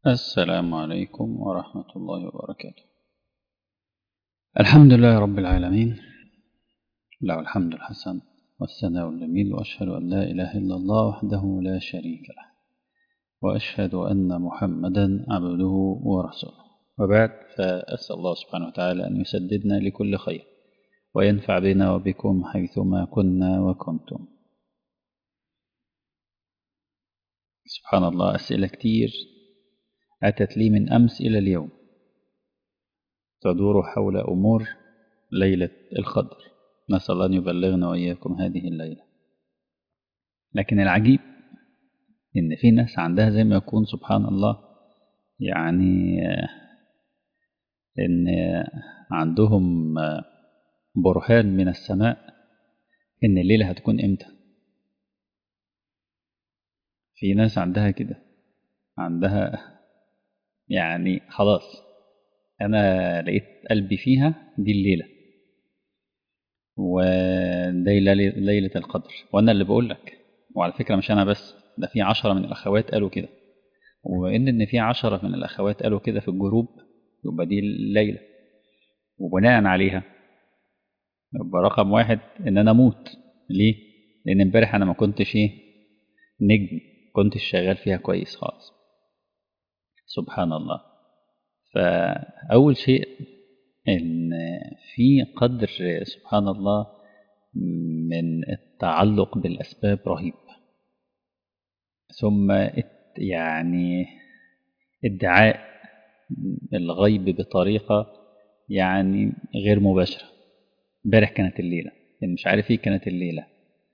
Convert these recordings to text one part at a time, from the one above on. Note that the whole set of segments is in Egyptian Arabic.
السلام عليكم ورحمة الله وبركاته الحمد لله رب العالمين له الحمد الحسن والثناء الجميل وأشهد أن لا إله إلا الله وحده لا شريك له وأشهد أن محمدا عبده ورسوله وبعد فأسأل الله سبحانه وتعالى أن يسددنا لكل خير وينفع بنا وبكم حيثما كنا وكنتم سبحان الله أسئلة كتير أتت لي من أمس إلى اليوم تدور حول أمور ليلة القدر نسأل أن يبلغنا وإياكم هذه الليلة لكن العجيب إن في ناس عندها زي ما يكون سبحان الله يعني إن عندهم برهان من السماء إن الليلة هتكون إمتى في ناس عندها كده عندها يعني خلاص أنا لقيت قلبي فيها دي الليلة ودي ليلة القدر وأنا اللي بقول لك وعلى فكرة مش أنا بس ده في عشرة من الأخوات قالوا كده وإن إن في عشرة من الأخوات قالوا كده في الجروب يبقى دي الليلة وبناء عليها يبقى رقم واحد إن أنا أموت ليه؟ لأن امبارح أنا ما كنتش إيه نجم كنتش شغال فيها كويس خالص سبحان الله فأول شيء إن في قدر سبحان الله من التعلق بالأسباب رهيب ثم يعني ادعاء الغيب بطريقة يعني غير مباشرة امبارح كانت الليلة مش عارف ايه كانت الليلة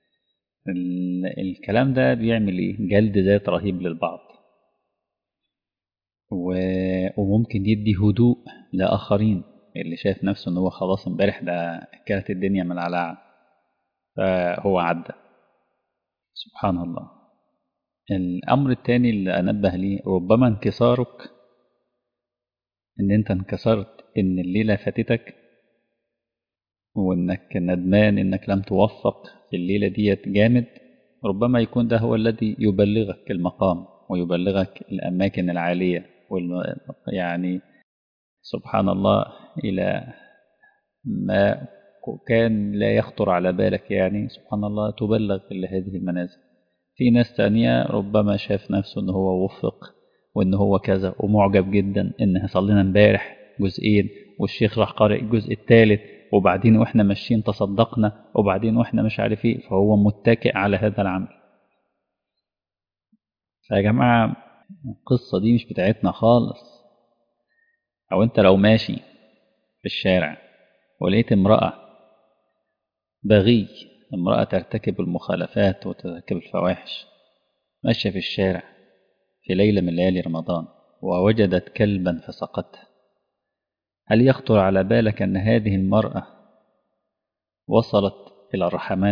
الكلام ده بيعمل ايه جلد ذات رهيب للبعض وممكن يدي هدوء لآخرين اللي شايف نفسه ان هو خلاص امبارح ده كانت الدنيا ملعلعة فهو عدى سبحان الله الأمر الثاني اللي أنبه ليه ربما انكسارك إن أنت انكسرت إن الليلة فاتتك وإنك ندمان إنك لم توفق في الليلة ديت جامد ربما يكون ده هو الذي يبلغك المقام ويبلغك الأماكن العالية يعني سبحان الله إلى ما كان لا يخطر على بالك يعني سبحان الله تبلغ لهذه المنازل في ناس تانية ربما شاف نفسه ان هو وفق وان هو كذا ومعجب جدا ان صلينا امبارح جزئين والشيخ راح قارئ الجزء الثالث وبعدين واحنا ماشيين تصدقنا وبعدين واحنا مش عارف ايه فهو متكئ على هذا العمل فيا جماعة القصة دي مش بتاعتنا خالص او انت لو ماشي في الشارع ولقيت امرأة بغي امرأة ترتكب المخالفات وترتكب الفواحش ماشية في الشارع في ليلة من ليالي رمضان ووجدت كلبا فسقته هل يخطر على بالك أن هذه المرأة وصلت إلى الرحمات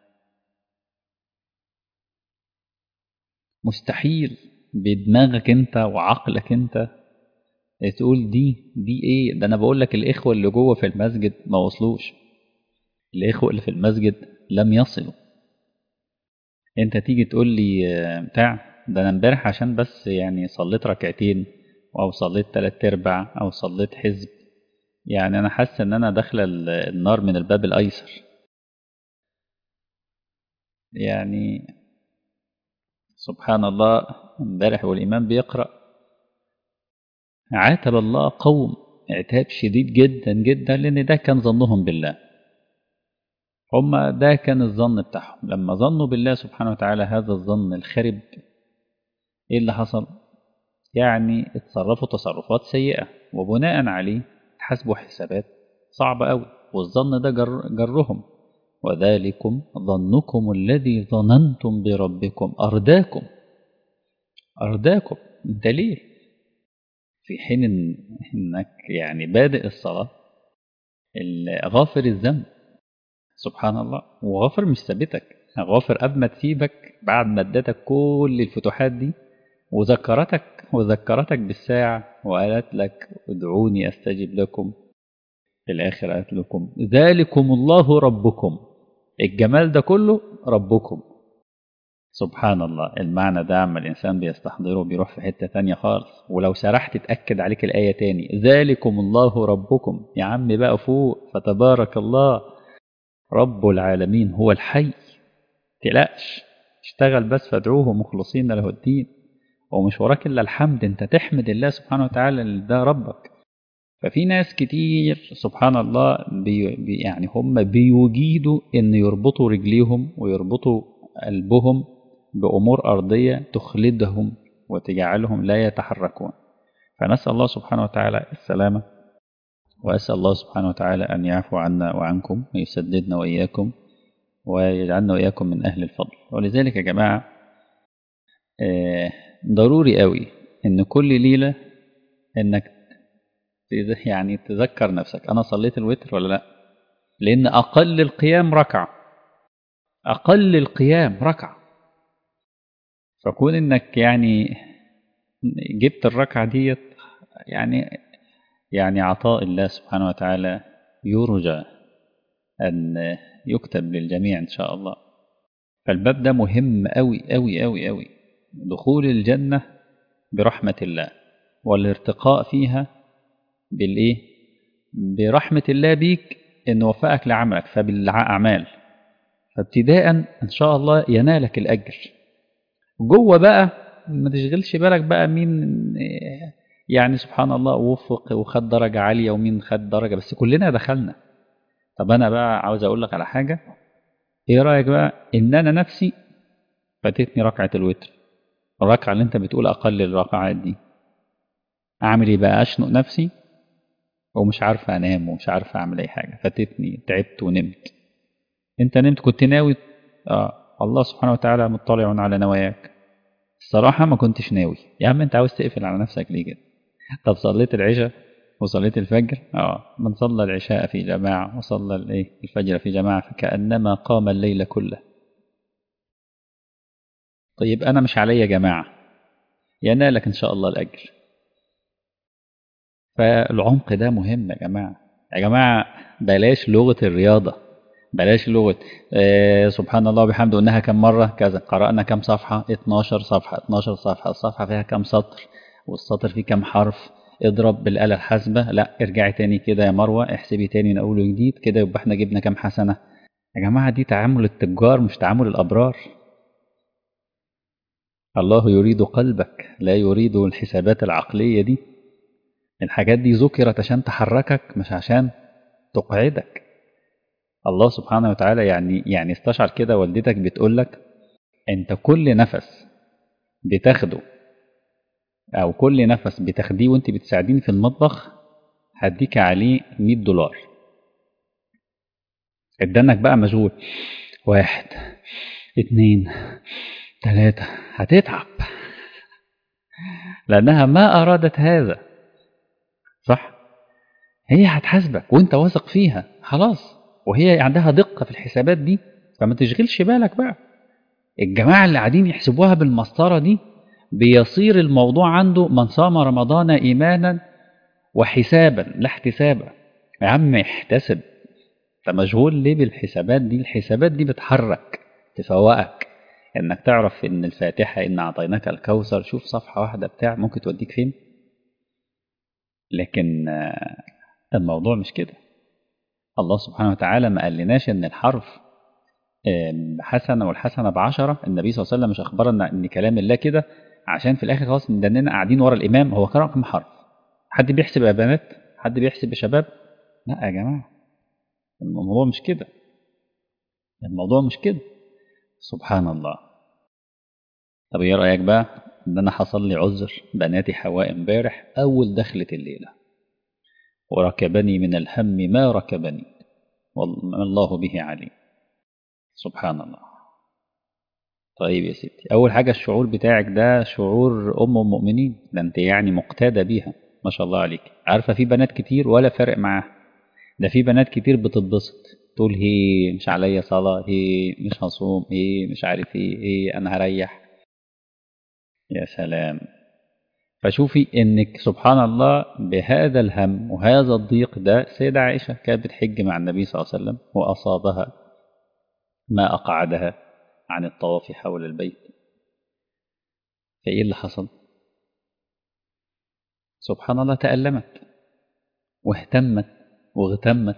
مستحيل بدماغك انت وعقلك انت تقول دي دي ايه ده انا بقول لك الاخوه اللي جوه في المسجد ما وصلوش الاخوه اللي في المسجد لم يصلوا انت تيجي تقول لي بتاع ده انا امبارح عشان بس يعني صليت ركعتين او صليت تلات ارباع او صليت حزب يعني انا حاسس ان انا داخله النار من الباب الايسر يعني سبحان الله امبارح والامام بيقرا عاتب الله قوم عتاب شديد جدا جدا لان ده كان ظنهم بالله هما ده كان الظن بتاعهم لما ظنوا بالله سبحانه وتعالى هذا الظن الخرب ايه اللي حصل يعني اتصرفوا تصرفات سيئة وبناء عليه حسبوا حسابات صعبة قوي والظن ده جر جرهم وذلكم ظنكم الذي ظننتم بربكم أرداكم أرداكم انت ليه في حين إن انك يعني بادئ الصلاة غافر الذنب سبحان الله وغافر مش ثابتك غافر قبل ما تسيبك بعد ما ادتك كل الفتوحات دي وذكرتك وذكرتك بالساعة وقالت لك ادعوني استجب لكم في الآخر قالت لكم ذلكم الله ربكم الجمال ده كله ربكم سبحان الله المعنى ده عما الإنسان بيستحضره بيروح في حتة تانية خالص ولو سرحت تأكد عليك الآية تاني ذلكم الله ربكم يا عم بقى فوق فتبارك الله رب العالمين هو الحي تقلقش اشتغل بس فادعوه مخلصين له الدين ومش وراك إلا الحمد أنت تحمد الله سبحانه وتعالى اللي ده ربك ففي ناس كتير سبحان الله بي بي يعني هم بيجيدوا ان يربطوا رجليهم ويربطوا قلبهم بامور ارضيه تخلدهم وتجعلهم لا يتحركون فنسال الله سبحانه وتعالى السلامه واسال الله سبحانه وتعالى ان يعفو عنا وعنكم ويسددنا واياكم ويجعلنا واياكم من اهل الفضل ولذلك يا جماعه ضروري قوي ان كل ليله انك يعني تذكر نفسك أنا صليت الوتر ولا لا لأن أقل القيام ركعة أقل القيام ركعة فكون إنك يعني جبت الركعة ديت يعني يعني عطاء الله سبحانه وتعالى يرجى أن يكتب للجميع إن شاء الله فالباب ده مهم أوي أوي أوي أوي دخول الجنة برحمة الله والارتقاء فيها بالايه برحمه الله بيك ان وفقك لعملك فبالاعمال فابتداء ان شاء الله ينالك الاجر جوه بقى ما تشغلش بالك بقى مين يعني سبحان الله وفق وخد درجه عاليه ومين خد درجه بس كلنا دخلنا طب انا بقى عاوز اقول لك على حاجه ايه رايك بقى ان انا نفسي فاتتني ركعه الوتر الركعه اللي انت بتقول اقل الركعات دي اعمل ايه بقى اشنق نفسي ومش عارف انام ومش عارف اعمل اي حاجه فاتتني تعبت ونمت انت نمت كنت ناوي اه الله سبحانه وتعالى مطلع على نواياك الصراحه ما كنتش ناوي يا عم انت عاوز تقفل على نفسك ليه كده طب صليت العشاء وصليت الفجر اه من صلى العشاء في جماعه وصلى الايه الفجر في جماعه فكانما قام الليل كله طيب انا مش عليا جماعه ينالك ان شاء الله الاجر فالعمق ده مهم يا جماعة يا جماعة بلاش لغة الرياضة بلاش لغة آه سبحان الله وبحمده قلناها كم مرة كذا قرأنا كم صفحة 12 صفحة 12 صفحة الصفحة فيها كم سطر والسطر فيه كم حرف اضرب بالآلة الحاسبة لا ارجعي تاني كده يا مروة احسبي تاني من أول وجديد كده يبقى احنا جبنا كم حسنة يا جماعة دي تعامل التجار مش تعامل الأبرار الله يريد قلبك لا يريد الحسابات العقلية دي الحاجات دي ذكرت عشان تحركك مش عشان تقعدك الله سبحانه وتعالى يعني يعني استشعر كده والدتك بتقول لك انت كل نفس بتاخده او كل نفس بتاخديه وانت بتساعديني في المطبخ هديك عليه 100 دولار ادانك بقى مشغول واحد اتنين تلاتة هتتعب لأنها ما أرادت هذا صح هي هتحاسبك وانت واثق فيها خلاص وهي عندها دقة في الحسابات دي فما تشغلش بالك بقى الجماعة اللي قاعدين يحسبوها بالمسطرة دي بيصير الموضوع عنده من صام رمضان إيمانا وحسابا لا احتسابا يا عم احتسب انت مشغول ليه بالحسابات دي الحسابات دي بتحرك تفوقك انك تعرف ان الفاتحة ان اعطيناك الكوثر شوف صفحة واحدة بتاع ممكن توديك فين لكن الموضوع مش كده الله سبحانه وتعالى ما قالناش ان الحرف حسنة والحسنة بعشرة النبي صلى الله عليه وسلم مش أخبرنا إن كلام الله كده عشان في الآخر خلاص ندننا قاعدين ورا الإمام هو قرأ كم حرف حد بيحسب يا بنات حد بيحسب يا شباب لا يا جماعة الموضوع مش كده الموضوع مش كده سبحان الله طب ايه رأيك بقى ان انا حصل لي عذر بناتي حواء امبارح اول دخلة الليلة وركبني من الهم ما ركبني والله به عليم سبحان الله طيب يا ستي أول حاجة الشعور بتاعك ده شعور أم المؤمنين ده أنت يعني مقتدى بيها ما شاء الله عليك عارفة في بنات كتير ولا فارق معاها ده في بنات كتير بتتبسط تقول هي مش عليا صلاة هي مش هصوم هي مش عارف ايه هي أنا هريح يا سلام فشوفي انك سبحان الله بهذا الهم وهذا الضيق ده سيدة عائشة كانت بتحج مع النبي صلى الله عليه وسلم وأصابها ما أقعدها عن الطواف حول البيت فإيه اللي حصل سبحان الله تألمت واهتمت واغتمت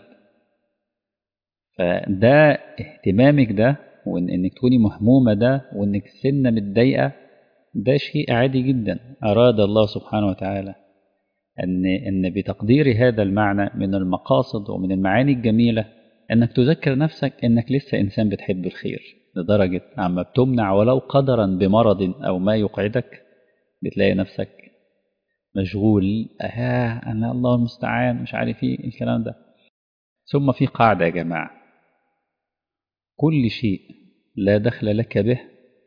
فده اهتمامك ده وان انك تكوني مهمومه ده وانك سنه متضايقه ده شيء عادي جدا اراد الله سبحانه وتعالى ان ان بتقدير هذا المعنى من المقاصد ومن المعاني الجميله انك تذكر نفسك انك لسه انسان بتحب الخير لدرجه عما بتمنع ولو قدرا بمرض او ما يقعدك بتلاقي نفسك مشغول اه انا الله المستعان مش عارف ايه الكلام ده ثم في قاعده يا جماعه كل شيء لا دخل لك به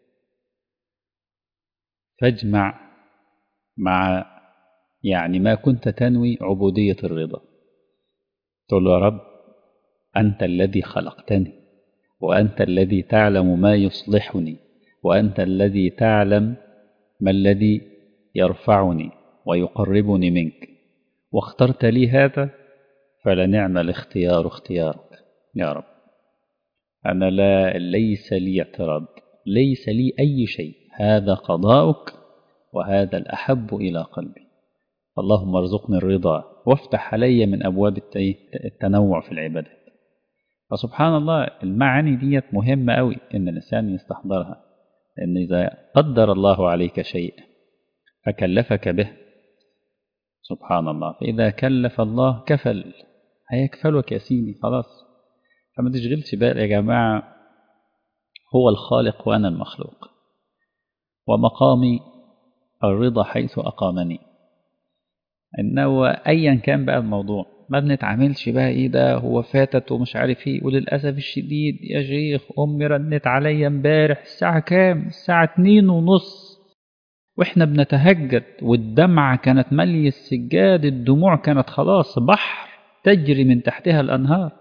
فاجمع مع يعني ما كنت تنوي عبودية الرضا تقول له يا رب أنت الذي خلقتني وأنت الذي تعلم ما يصلحني وأنت الذي تعلم ما الذي يرفعني ويقربني منك واخترت لي هذا فلنعم الاختيار اختيارك يا رب أنا لا ليس لي اعتراض ليس لي أي شيء هذا قضاؤك وهذا الأحب إلى قلبي اللهم ارزقني الرضا وافتح علي من أبواب التنوع في العبادات فسبحان الله المعاني ديت مهمة أوي إن الإنسان يستحضرها لأن إذا قدر الله عليك شيء فكلفك به سبحان الله فإذا كلف الله كفل هيكفلك يا سيدي خلاص فما تشغلش بال يا جماعة هو الخالق وأنا المخلوق ومقامي الرضا حيث أقامني إنه أيا كان بقى الموضوع ما بنتعاملش بقى إيه ده هو فاتت ومش عارف إيه وللأسف الشديد يا شيخ أمي رنت عليا امبارح الساعة كام؟ الساعة اتنين ونص وإحنا بنتهجد والدمعة كانت مالية السجاد الدموع كانت خلاص بحر تجري من تحتها الأنهار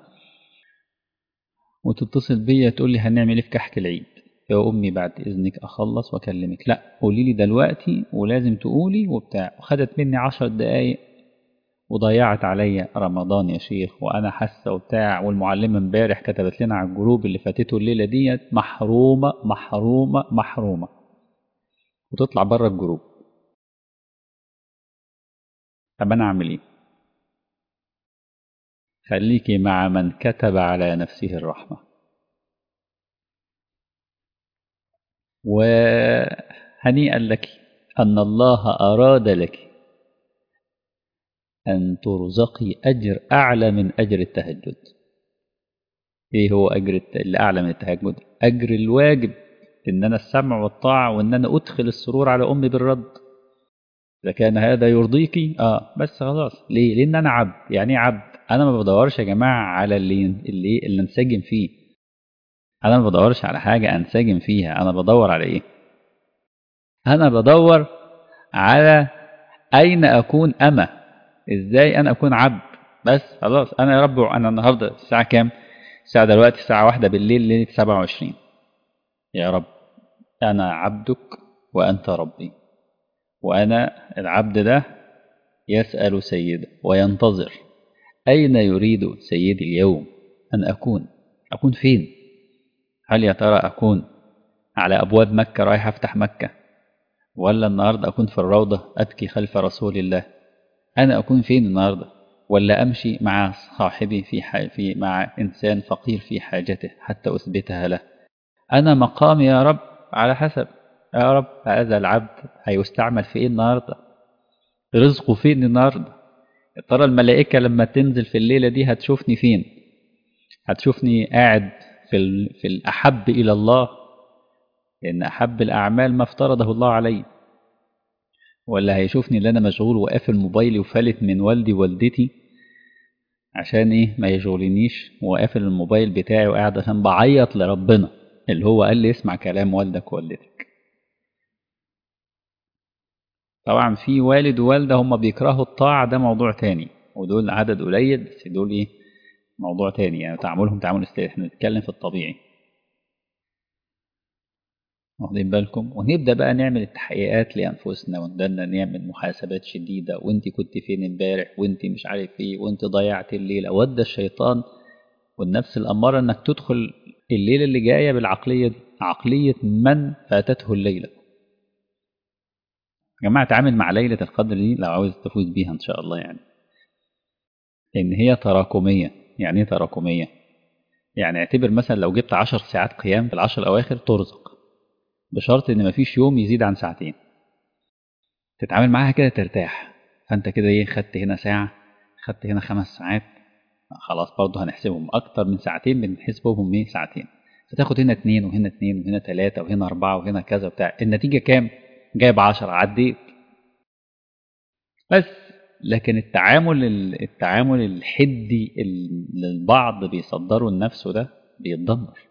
وتتصل بيا تقول لي هنعمل ايه في كحك العيد يا امي بعد اذنك اخلص واكلمك لا قولي لي دلوقتي ولازم تقولي وبتاع وخدت مني عشر دقايق وضيعت عليا رمضان يا شيخ وانا حاسه وبتاع والمعلمه امبارح كتبت لنا على الجروب اللي فاتته الليله ديت محرومه محرومه محرومه وتطلع بره الجروب طب انا اعمل ايه خليكي مع من كتب على نفسه الرحمة وهنيئا لك أن الله أراد لك أن ترزقي أجر أعلى من أجر التهجد إيه هو أجر اللي أعلى من التهجد أجر الواجب إن أنا السمع والطاعة وإن أنا أدخل السرور على أمي بالرد إذا كان هذا يرضيكي آه بس خلاص ليه؟ لأن أنا عبد يعني عبد انا ما بدورش يا جماعه على اللي اللي اللي انسجم فيه انا ما بدورش على حاجه انسجم فيها انا بدور على ايه انا بدور على اين اكون اما ازاي انا اكون عبد بس خلاص انا يا رب انا النهارده الساعه كام الساعه دلوقتي الساعه واحدة بالليل ليله 27 يا رب انا عبدك وانت ربي وانا العبد ده يسال سيده وينتظر أين يريد سيدي اليوم أن أكون أكون فين هل يا ترى أكون على أبواب مكة رايح أفتح مكة ولا النهاردة أكون في الروضة أبكي خلف رسول الله أنا أكون فين النهاردة ولا أمشي مع صاحبي في, في مع إنسان فقير في حاجته حتى أثبتها له أنا مقامي يا رب على حسب يا رب هذا العبد هيستعمل في إيه النهاردة رزقه فين النهارده ترى الملائكة لما تنزل في الليلة دي هتشوفني فين هتشوفني قاعد في, ال... في الأحب إلى الله لأن أحب الأعمال ما افترضه الله علي ولا هيشوفني اللي أنا مشغول وقافل موبايلي وفلت من والدي والدتي عشان إيه ما يشغلنيش وقافل الموبايل بتاعي وقاعد عشان بعيط لربنا اللي هو قال لي اسمع كلام والدك ووالدتك طبعا في والد ووالده هم بيكرهوا الطاعة ده موضوع تاني ودول عدد قليل بس دول ايه موضوع تاني يعني تعاملهم تعامل استاذ احنا بنتكلم في الطبيعي واخدين بالكم ونبدا بقى نعمل التحقيقات لانفسنا ونبدا نعمل محاسبات شديده وانت كنت فين امبارح وانت مش عارف ايه وانت ضيعت الليله ودى الشيطان والنفس الاماره انك تدخل الليله اللي جايه بالعقليه دي عقليه من فاتته الليله يا جماعة تعامل مع ليلة القدر دي لو عاوز تفوز بيها إن شاء الله يعني لأن هي تراكمية يعني إيه تراكمية؟ يعني اعتبر مثلا لو جبت عشر ساعات قيام في العشر الأواخر ترزق بشرط إن مفيش يوم يزيد عن ساعتين تتعامل معاها كده ترتاح فأنت كده إيه خدت هنا ساعة خدت هنا خمس ساعات خلاص برضه هنحسبهم أكتر من ساعتين بنحسبهم إيه ساعتين فتاخد هنا اتنين وهنا اتنين وهنا تلاتة وهنا أربعة وهنا كذا بتاع النتيجة كام؟ جايب عشرة عديت بس لكن التعامل التعامل الحدي اللي البعض بيصدره لنفسه ده بيتدمر